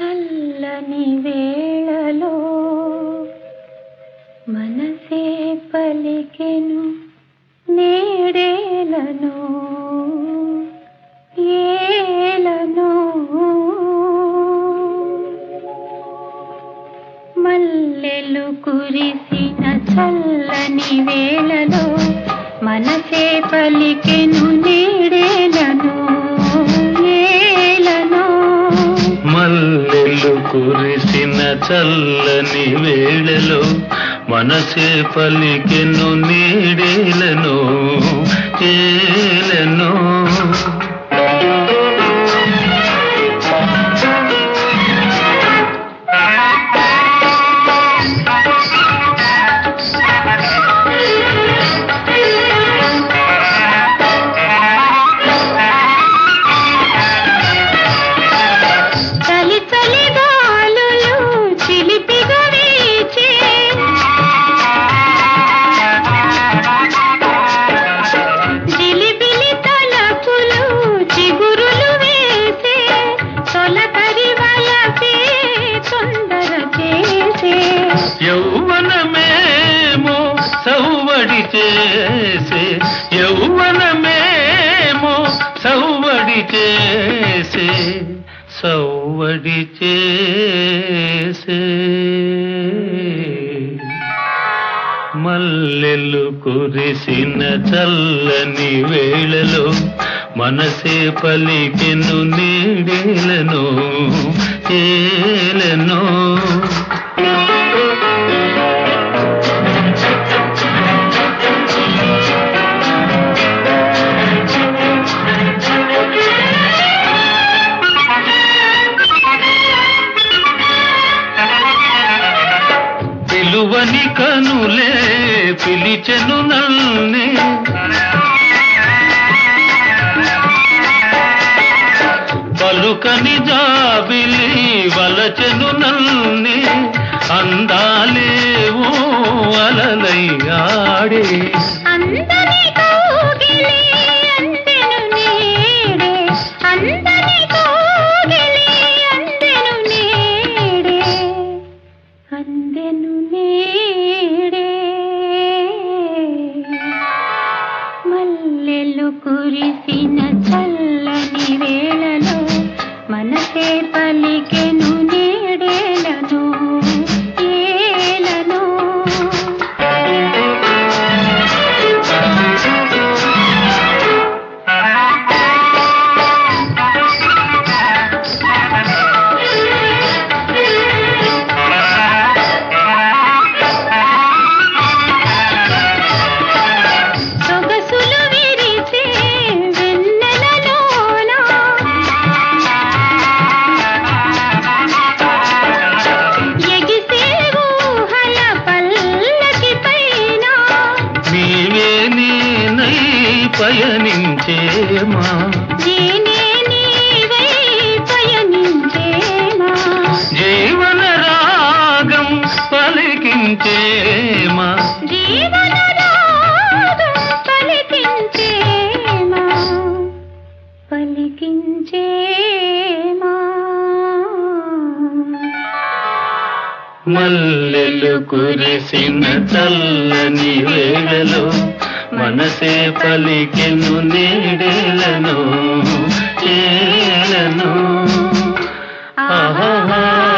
చల్లని వేళలో మనసే పలికెను నేడేలను ఏలను మల్లెలు కురిసిన చల్లని వేళలో మనసే పలికెను నేడేలను ఏలను మల్లెలు కురిసిన చల్లని వేళలో మనసే పలికెను నీడేలను ఏలను చలి చలి గాలులు చిలిపిగా వీచే జిలిబిలి తలపులు చిగురులు వేసే తొలకరి వలపే తొందర చేసే యౌవనమేమో సౌవడి చేసే యౌవనమేమో సౌవడి చేసే సౌవడి చేసే మల్లెలు కురిసిన చల్లని వేళలో మనసే పలికెను నీడేలను ఏలను పిలువని కనులే పిలిచెను నల్ని పలుకని జాబిలి వలచెను నల్ని అందాలేవో అలలై ఆడే అందని కౌగిలి అందెను నేడే అందని కౌగిలి అందెను నేడే అందెను నేడే మల్లెలు కురిసిన చల్లని వేళలో మనసే పలికెను నేడేలను ఏలను సొగసులు విరిసే వెన్నెలలోన ఎగిసే ఊహల పల్లకి పైన నీవే నేనై పయనించేమా నేనే నీవై పయనించేనా జీవన రాగం పలికించేమా జీవన రాగం పలికించేమా పలికించేమా మల్లెలు కురిసిన చల్లని వేళలో మనసే పలికెను నీడేలను ఏలను ఆహా